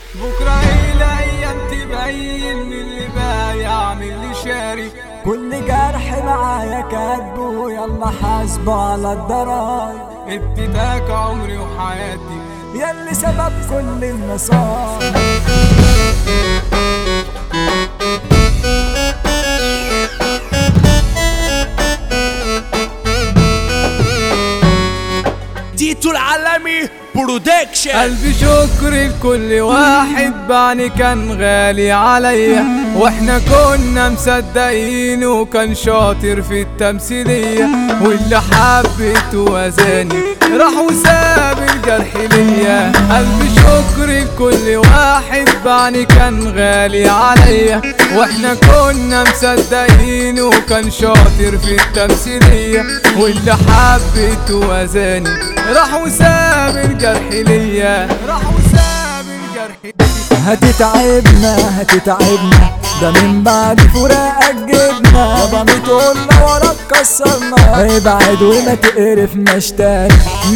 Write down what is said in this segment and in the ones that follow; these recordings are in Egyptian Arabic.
بكرة هي الأيام تبين من اللي بايع من اللي شاري كل جرح معايا كاتبه يلا حاسبه على الضرايب اديتك عمري وحياتي يلي سبب كل النصايب تيتو العالمي برودكشن قلبي شكر لكل واحد بعني كان غالي عليا واحنا كنا مصدقين وكان شاطر في التمثيلية واللي حبيته وزاني راح وساب الجرح ليا قلبي شكر لكل واحد بعني كان غالي عليا واحنا كنا مصدقين وكان شاطر في التمثيلية واللي حبيته وزاني راح وساب الجرح ليا راح وساب الجرح ليا هتتعبنا هتتعبنا ده من بعد فراقك جبنا يابا متقولنا وراك كسرنا ابعد وما تقرفناش تاني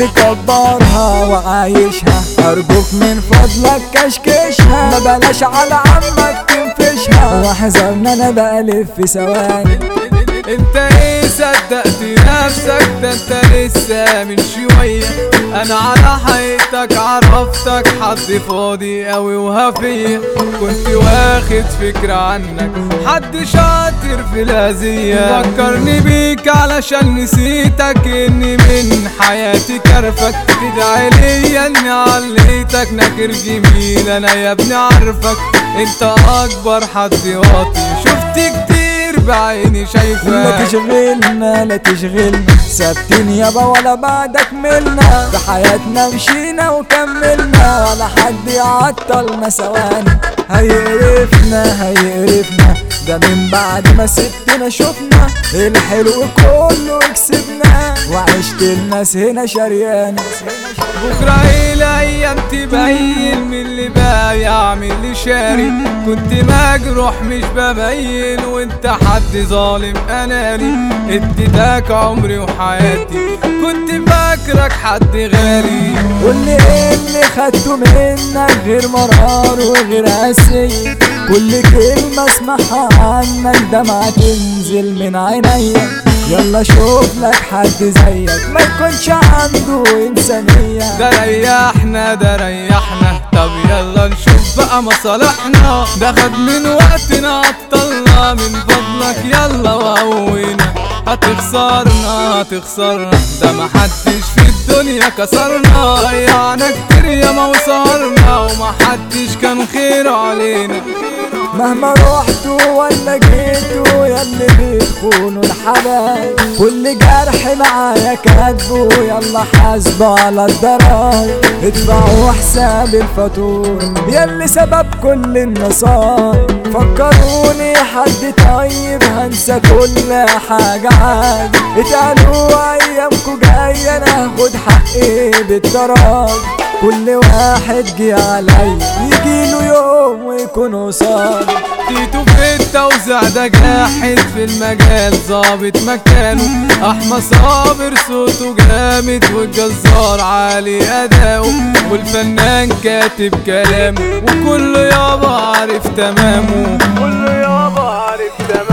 مكبرها وعايشها ارجوك من فضلك كشكشها ما بلاش على عمك تنفشها واحذرنا انا بقلب في ثواني انت ايه صدقت نفسك ده انت لسه من شوية انا على حقيقتك عرفتك حد فاضي قوي وهفية كنت واخد فكرة عنك حد شاطر في الهزية فكرني بيك علشان نسيتك اني من حياتي كرفك تدعي ليا اني عليتك نكر جميل انا يا ابني عارفك انت اكبر حد واطي شفت كتير بعيني لا شايفك تشغلنا لا تشغلنا ثابتين يابا ولا بعدك ملنا في حياتنا مشينا وكملنا ولا حد يعطلنا ثواني هيقرفنا هيقرفنا ده من بعد ما سبتنا شفنا الحلو كله كسبنا وعشت الناس هنا شريانة بكرة هي الأيام تبين من اللي بايع من اللي شاري كنت مجروح مش ببين وانت حد ظالم أناني اديتك عمري وحياتي كنت فاكرك حد غالي قولي ايه اللي خدته منك غير مرار وغير قاسية كل كلمة اسمعها عنك دمعة تنزل من عينيا يلا شوف لك حد زيك ما يكونش عنده إنسانية ده ريحنا ده ريحنا طب يلا نشوف بقى مصالحنا ده خد من وقتنا عطلنا من فضلك يلا وقوينا هتخسرنا هتخسرنا ده محدش في الدنيا كسرنا ضيعنا كتير يا ما وصلنا ومحدش كان خير علينا مهما رحتوا ولا جيتوا ياللي بتخونوا الحبايب كل جرح معايا كاتبه يلا حاسبه على الضرايب ادفعوا حساب الفاتورة ياللي سبب كل النصايب فكروني حد طيب هنسى كل حاجة عادي اتقالوا ايامكوا جاية انا هاخد حقي بالضرايب كل واحد جه عليا يجيله يوم ويكون قصادي تيتو في التوزيع ده جاحد في المجال ظابط مكانه احمد صابر صوته جامد والجزار عالي اداؤه والفنان كاتب كلامه وكله يابا عارف تمامه كله يابا عارف تمامه